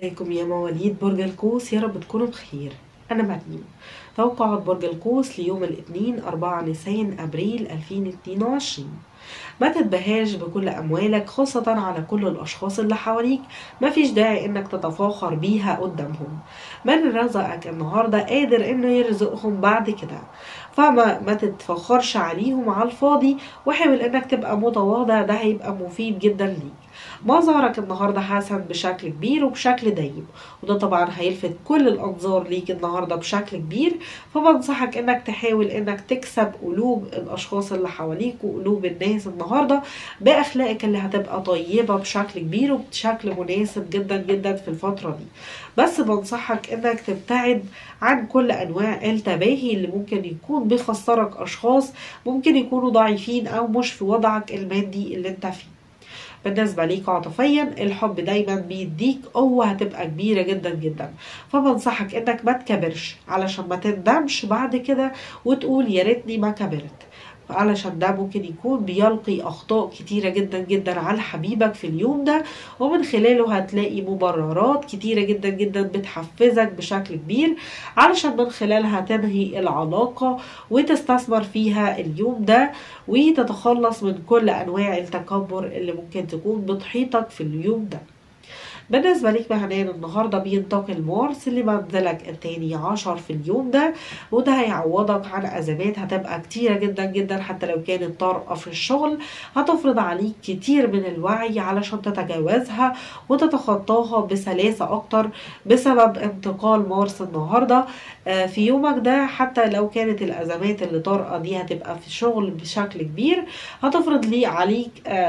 عليكم يا مواليد برج القوس يا رب تكونوا بخير أنا مريم توقعات برج القوس ليوم الاثنين 4 نيسان أبريل 2022 ما تتبهاش بكل أموالك خاصة على كل الأشخاص اللي حواليك مفيش داعي إنك تتفاخر بيها قدامهم من رزقك النهاردة قادر إنه يرزقهم بعد كده فما ما تتفخرش عليهم على الفاضي وحاول إنك تبقى متواضع ده هيبقى مفيد جدا ليك مظهرك النهارده حسن بشكل كبير وبشكل دايم وده طبعا هيلفت كل الانظار ليك النهارده بشكل كبير فبنصحك انك تحاول انك تكسب قلوب الاشخاص اللي حواليك وقلوب الناس النهارده باخلاقك اللي هتبقى طيبه بشكل كبير وبشكل مناسب جدا جدا في الفتره دي بس بنصحك انك تبتعد عن كل انواع التباهي اللي ممكن يكون بيخسرك اشخاص ممكن يكونوا ضعيفين او مش في وضعك المادي اللي انت فيه بالنسبة ليك عاطفيا الحب دايما بيديك قوة هتبقى كبيرة جدا جدا فبنصحك انك ما تكبرش علشان ما تندمش بعد كده وتقول يا ريتني ما كبرت علشان ده ممكن يكون بيلقي أخطاء كتيرة جدا جدا على حبيبك في اليوم ده ومن خلاله هتلاقي مبررات كتيرة جدا جدا بتحفزك بشكل كبير علشان من خلالها تنهي العلاقة وتستثمر فيها اليوم ده وتتخلص من كل أنواع التكبر اللي ممكن تكون بتحيطك في اليوم ده بالنسبة ليك مهنيا النهاردة بينتقل مارس لمنزلك التاني عشر في اليوم ده وده هيعوضك عن أزمات هتبقى كتيرة جدا جدا حتى لو كانت طارئة في الشغل هتفرض عليك كتير من الوعي علشان تتجاوزها وتتخطاها بسلاسة أكتر بسبب انتقال مارس النهاردة في يومك ده حتى لو كانت الأزمات اللي طارئة دي هتبقى في الشغل بشكل كبير هتفرض لي عليك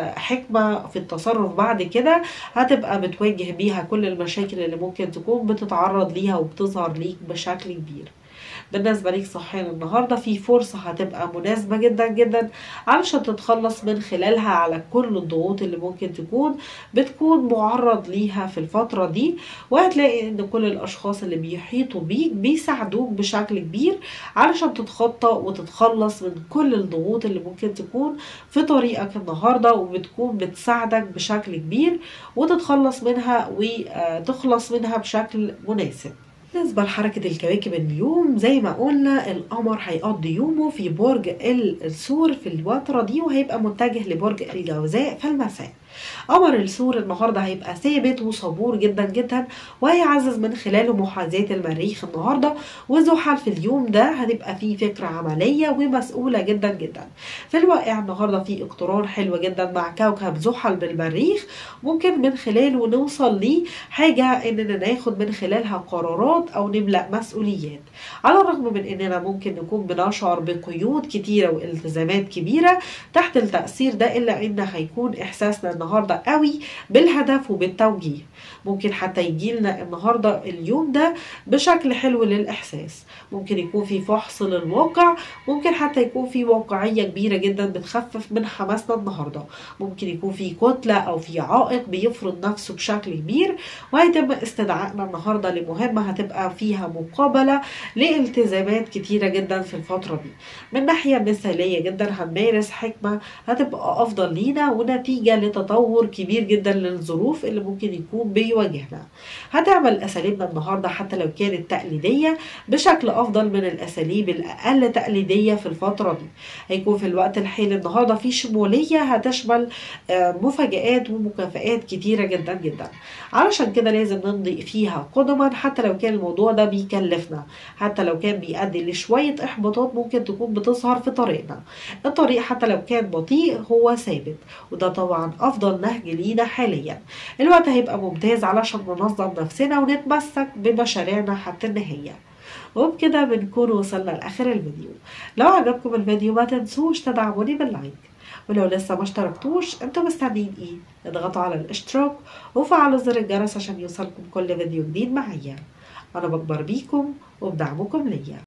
حكمة في التصرف بعد كده هتبقى بتواجه تواجه بيها كل المشاكل اللي ممكن تكون بتتعرض ليها وبتظهر ليك بشكل كبير بالنسبة ليك صحيا النهاردة في فرصة هتبقى مناسبة جدا جدا علشان تتخلص من خلالها على كل الضغوط اللي ممكن تكون بتكون معرض ليها في الفترة دي وهتلاقي ان كل الاشخاص اللي بيحيطوا بيك بيساعدوك بشكل كبير علشان تتخطى وتتخلص من كل الضغوط اللي ممكن تكون في طريقك النهاردة وبتكون بتساعدك بشكل كبير وتتخلص منها وتخلص منها بشكل مناسب بالنسبة لحركة الكواكب اليوم زي ما قلنا القمر هيقضي يومه في برج الثور في الفترة دي وهيبقى متجه لبرج الجوزاء في المساء قمر الثور النهارده هيبقى ثابت وصبور جدا جدا وهيعزز من خلاله محاذاة المريخ النهارده وزحل في اليوم ده هتبقى فيه فكرة عملية ومسؤولة جدا جدا في الواقع النهارده في اقتران حلو جدا مع كوكب زحل بالمريخ ممكن من خلاله نوصل لحاجة اننا ناخد من خلالها قرارات او نملأ مسؤوليات على الرغم من اننا ممكن نكون بنشعر بقيود كتيرة والتزامات كبيرة تحت التأثير ده الا ان هيكون احساسنا النهارده قوي بالهدف وبالتوجيه ممكن حتى يجي لنا النهارده اليوم ده بشكل حلو للاحساس ممكن يكون في فحص للواقع ممكن حتى يكون في واقعيه كبيره جدا بتخفف من حماسنا النهارده ممكن يكون في كتله او في عائق بيفرض نفسه بشكل كبير وهيتم استدعائنا النهارده لمهمه هتبقى فيها مقابله لالتزامات كتيره جدا في الفتره دي من ناحيه مثاليه جدا هنمارس حكمه هتبقى افضل لينا ونتيجه لتطور كبير جدا للظروف اللي ممكن يكون بيواجهنا هتعمل اساليبنا النهارده حتى لو كانت تقليديه بشكل افضل من الاساليب الاقل تقليديه في الفتره دي هيكون في الوقت الحالي النهارده في شموليه هتشمل مفاجآت ومكافآت كتيره جدا جدا علشان كده لازم نمضي فيها قدما حتى لو كان الموضوع ده بيكلفنا حتى لو كان بيؤدي لشويه احباطات ممكن تكون بتظهر في طريقنا الطريق حتى لو كان بطيء هو ثابت وده طبعا افضل نهج لينا حاليا الوقت هيبقى ممتاز علشان ننظم نفسنا ونتمسك بمشاريعنا حتى النهايه وبكده بنكون وصلنا لاخر الفيديو لو عجبكم الفيديو ما تنسوش تدعموني باللايك ولو لسه ما اشتركتوش انتوا مستنيين ايه اضغطوا على الاشتراك وفعلوا زر الجرس عشان يوصلكم كل فيديو جديد معايا انا بكبر بيكم وبدعمكم ليا